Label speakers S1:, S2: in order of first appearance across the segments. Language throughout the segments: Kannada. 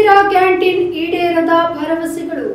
S1: ಇಂದಿರಾ ಕ್ಯಾಂಟೀನ್ ಈಡೇರದ ಭರವಸೆಗಳು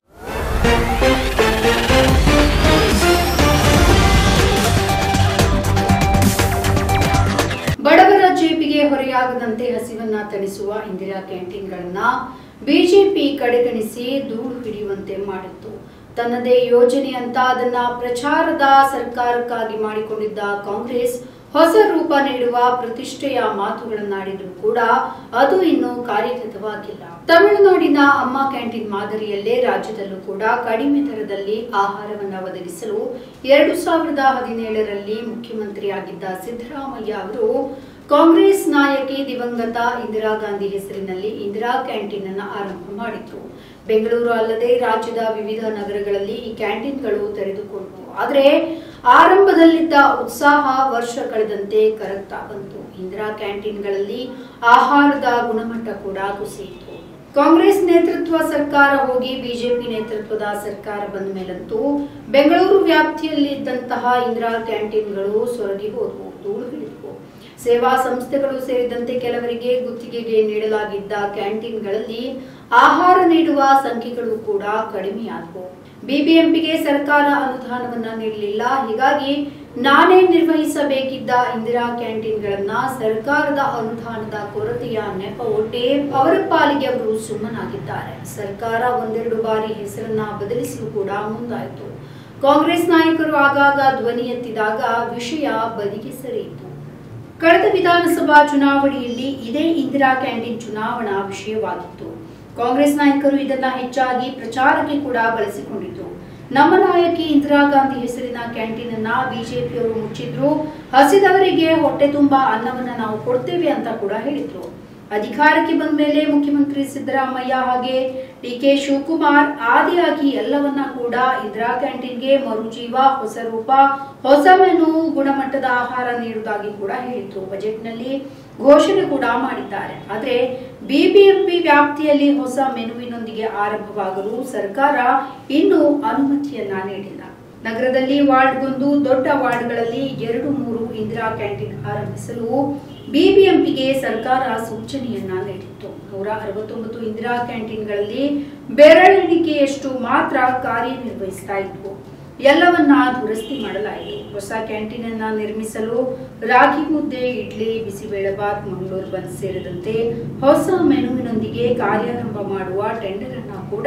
S1: ಬಡವರ ಜೇಬಿಗೆ ಹೊರೆಯಾಗದಂತೆ ಹಸಿವನ್ನ ತಣಿಸುವ ಇಂದಿರಾ ಕ್ಯಾಂಟೀನ್ಗಳನ್ನ ಬಿಜೆಪಿ ಕಡೆಗಣಿಸಿ ಧೂಳು ಹಿಡಿಯುವಂತೆ ಮಾಡಿತ್ತು ತನ್ನದೇ ಯೋಜನೆ ಅಂತ ಅದನ್ನ ಪ್ರಚಾರದ ಸರ್ಕಾರಕ್ಕಾಗಿ ಮಾಡಿಕೊಂಡಿದ್ದ ಕಾಂಗ್ರೆಸ್ ಹೊಸ ರೂಪ ನೀಡುವ ಪ್ರತಿಷ್ಠೆಯ ಮಾತುಗಳನ್ನಾಡಿದ್ರು ಕೂಡ ಅದು ಇನ್ನೂ ಕಾರ್ಯಗತವಾಗಿಲ್ಲ ತಮಿಳುನಾಡಿನ ಅಮ್ಮ ಕ್ಯಾಂಟೀನ್ ಮಾದರಿಯಲ್ಲೇ ರಾಜ್ಯದಲ್ಲೂ ಕೂಡ ಕಡಿಮೆ ದರದಲ್ಲಿ ಆಹಾರವನ್ನ ಒದಗಿಸಲು ಎರಡು ಸಾವಿರದ ಹದಿನೇಳರಲ್ಲಿ ಮುಖ್ಯಮಂತ್ರಿಯಾಗಿದ್ದ ಸಿದ್ದರಾಮಯ್ಯ ಅವರು ಕಾಂಗ್ರೆಸ್ ನಾಯಕಿ ದಿವಂಗತ ಇಂದಿರಾ ಗಾಂಧಿ ಹೆಸರಿನಲ್ಲಿ ಇಂದಿರಾ ಕ್ಯಾಂಟೀನ್ ಅನ್ನು ಆರಂಭ ಮಾಡಿದ್ರು ಬೆಂಗಳೂರು ಅಲ್ಲದೆ ರಾಜ್ಯದ ವಿವಿಧ ನಗರಗಳಲ್ಲಿ ಈ ಕ್ಯಾಂಟೀನ್ಗಳು ತೆರೆದುಕೊಂಡವು ಆದರೆ ಆರಂಭದಲ್ಲಿದ್ದ ಉತ್ಸಾಹ ವರ್ಷ ಕಳೆದಂತೆ ಕರಗ್ತಾ ಬಂತು ಇಂದಿರಾ ಕ್ಯಾಂಟೀನ್ಗಳಲ್ಲಿ ಆಹಾರದ ಗುಣಮಟ್ಟ ಕೂಡ ಕುಸಿಯಿತು ಕಾಂಗ್ರೆಸ್ ನೇತೃತ್ವ ಸರ್ಕಾರ ಹೋಗಿ ಬಿಜೆಪಿ ನೇತೃತ್ವದ ಸರ್ಕಾರ ಬಂದ ಮೇಲಂತೂ ಬೆಂಗಳೂರು ವ್ಯಾಪ್ತಿಯಲ್ಲಿದ್ದಂತಹ ಇಂದಿರಾ ಕ್ಯಾಂಟೀನ್ಗಳು ಸೊರಗಿ ಹೋದವು ಧೂಳು ಹಿಡಿದವು ಸೇವಾ ಸಂಸ್ಥೆಗಳು ಸೇರಿದಂತೆ ಕೆಲವರಿಗೆ ಗುತ್ತಿಗೆಗೆ ನೀಡಲಾಗಿದ್ದ ಕ್ಯಾಂಟೀನ್ಗಳಲ್ಲಿ ಆಹಾರ ನೀಡುವ ಸಂಖ್ಯೆಗಳು ಕೂಡ ಕಡಿಮೆಯಾದವು ಬಿಬಿಎಂಪಿಗೆ ಸರ್ಕಾರ ಅನುದಾನವನ್ನ ನೀಡಲಿಲ್ಲ ಹೀಗಾಗಿ ನಾನೇ ನಿರ್ವಹಿಸಬೇಕಿದ್ದ ಇಂದಿರಾ ಕ್ಯಾಂಟೀನ್ಗಳನ್ನ ಸರ್ಕಾರದ ಅನುದಾನದ ಕೊರತೆಯ ನೆಪ ಒಡ್ಡಿ ಅವರ ಪಾಲಿಗೆ ಅವರು ಸುಮ್ಮನಾಗಿದ್ದಾರೆ ಸರ್ಕಾರ ಒಂದೆರಡು ಬಾರಿ ಹೆಸರನ್ನ ಬದಲಿಸಲು ಕೂಡ ಮುಂದಾಯಿತು ಕಾಂಗ್ರೆಸ್ ನಾಯಕರು ಆಗಾಗ ಧ್ವನಿ ಎತ್ತಿದಾಗ ವಿಷಯ ಬದಿಗೆ ಸರಿಯಿತು ಕಳೆದ ವಿಧಾನಸಭಾ ಚುನಾವಣೆಯಲ್ಲಿ ಇದೇ ಇಂದಿರಾ ಕ್ಯಾಂಟೀನ್ ಚುನಾವಣಾ ವಿಷಯವಾಗಿತ್ತು ಕಾಂಗ್ರೆಸ್ ನಾಯಕರು ಇದನ್ನ ಹೆಚ್ಚಾಗಿ ಪ್ರಚಾರಕ್ಕೆ ಕೂಡ ಬಳಸಿಕೊಂಡಿದ್ರು ನಮ್ಮ ನಾಯಕಿ ಇಂದಿರಾ ಗಾಂಧಿ ಹೆಸರಿನ ಕ್ಯಾಂಟೀನ್ ಅನ್ನ ಬಿಜೆಪಿಯವರು ಮುಚ್ಚಿದ್ರು ಹಸಿದವರಿಗೆ ಹೊಟ್ಟೆ ತುಂಬಾ ಅನ್ನವನ್ನ ನಾವು ಕೊಡ್ತೇವೆ ಅಂತ ಕೂಡ ಹೇಳಿದ್ರು ಅಧಿಕಾರಕ್ಕೆ ಬಂದ ಮೇಲೆ ಮುಖ್ಯಮಂತ್ರಿ ಸಿದ್ದರಾಮಯ್ಯ ಹಾಗೆ ಡಿ ಕೆ ಶಿವಕುಮಾರ್ ಆದಿಯಾಗಿ ಎಲ್ಲವನ್ನ ಕೂಡ ಇಂದಿರಾ ಕ್ಯಾಂಟೀನ್ಗೆ ಮರುಜೀವ ಹೊಸ ರೂಪ ಹೊಸ ಮೆನು ಗುಣಮಟ್ಟದ ಆಹಾರ ನೀಡುವುದಾಗಿ ಕೂಡ ಹೇಳಿದ್ರು ಬಜೆಟ್ನಲ್ಲಿ ಘೋಷಣೆ ಕೂಡ ಮಾಡಿದ್ದಾರೆ ಆದ್ರೆ ಬಿಬಿಎಂಪಿ ವ್ಯಾಪ್ತಿಯಲ್ಲಿ ಹೊಸ ಮೆನುವಿನೊಂದಿಗೆ ಆರಂಭವಾಗಲು ಸರ್ಕಾರ ಇನ್ನೂ ಅನುಮತಿಯನ್ನ ನೀಡಿಲ್ಲ ನಗರದಲ್ಲಿ ವಾರ್ಡ್ಗೊಂದು ದೊಡ್ಡ ವಾರ್ಡ್ಗಳಲ್ಲಿ ಎರಡು ಮೂರು ಇಂದಿರಾ ಕ್ಯಾಂಟೀನ್ ಆರಂಭಿಸಲು ಬಿಬಿಎಂಪಿಗೆ ಸರ್ಕಾರ ಸೂಚನೆಯನ್ನ ನೀಡಿತ್ತು ನೂರ ಅರವತ್ತೊಂಬತ್ತು ಇಂದಿರಾ ಕ್ಯಾಂಟೀನ್ಗಳಲ್ಲಿ ಬೆರಳೆಣಿಕೆಯಷ್ಟು ಮಾತ್ರ ಕಾರ್ಯನಿರ್ವಹಿಸ್ತಾ ಇದ್ವು ಎಲ್ಲವನ್ನ ದುರಸ್ತಿ ಮಾಡಲಾಯಿತು ಹೊಸ ಕ್ಯಾಂಟೀನ್ ಅನ್ನ ನಿರ್ಮಿಸಲು ರಾಗಿ ಮುದ್ದೆ ಇಡ್ಲಿ ಬಿಸಿಬೇಳೆಬಾತ್ ಮಂಗಳೂರು ಬಂದ್ ಸೇರಿದಂತೆ ಹೊಸ ಮೆನುವಿನೊಂದಿಗೆ ಕಾರ್ಯಾರಂಭ ಮಾಡುವ ಟೆಂಡರ್ ಅನ್ನ ಕೂಡ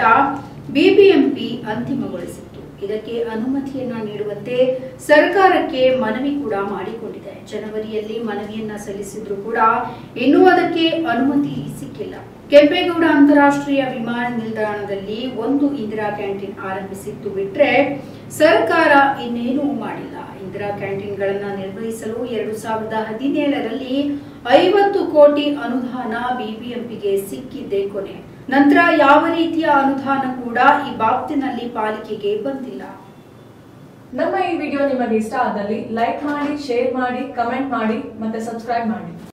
S1: ಬಿಬಿಎಂಪಿ ಅಂತಿಮಗೊಳಿಸಿತ್ತು ಇದಕ್ಕೆ ಅನುಮತಿಯನ್ನ ನೀಡುವಂತೆ ಸರ್ಕಾರಕ್ಕೆ ಮನವಿ ಕೂಡ ಮಾಡಿಕೊಂಡಿದೆ ಜನವರಿಯಲ್ಲಿ ಮನವಿಯನ್ನ ಸಲ್ಲಿಸಿದ್ರು ಕೂಡ ಇನ್ನೂ ಅದಕ್ಕೆ ಅನುಮತಿ ಸಿಕ್ಕಿಲ್ಲ ಕೆಂಪೇಗೌಡ ಅಂತಾರಾಷ್ಟ್ರೀಯ ವಿಮಾನ ನಿಲ್ದಾಣದಲ್ಲಿ ಒಂದು ಇಂದಿರಾ ಕ್ಯಾಂಟೀನ್ ಆರಂಭಿಸಿತ್ತು ಬಿಟ್ರೆ ಸರ್ಕಾರ ಇನ್ನೇನೂ ಮಾಡಿಲ್ಲ ಇಂದಿರಾ ಕ್ಯಾಂಟೀನ್ಗಳನ್ನ ನಿರ್ವಹಿಸಲು ಎರಡು ಸಾವಿರದ ಹದಿನೇಳರಲ್ಲಿ ಐವತ್ತು ಕೋಟಿ ಅನುದಾನ ಬಿಬಿಎಂಪಿಗೆ ಸಿಕ್ಕಿದ್ದೇ ಕೊನೆ ನಂತರ ಯಾವ ರೀತಿಯ ಅನುದಾನ ಕೂಡ ಈ ಬಾಬ್ತಿನಲ್ಲಿ ಪಾಲಿಕೆಗೆ ಬಂದಿಲ್ಲ
S2: ನಮ್ಮ ಈ ವಿಡಿಯೋ ನಿಮಗೆ ಇಷ್ಟ ಆದಲ್ಲಿ ಲೈಕ್ ಮಾಡಿ ಶೇರ್ ಮಾಡಿ ಕಮೆಂಟ್ ಮಾಡಿ ಮತ್ತೆ ಸಬ್ಸ್ಕ್ರೈಬ್ ಮಾಡಿ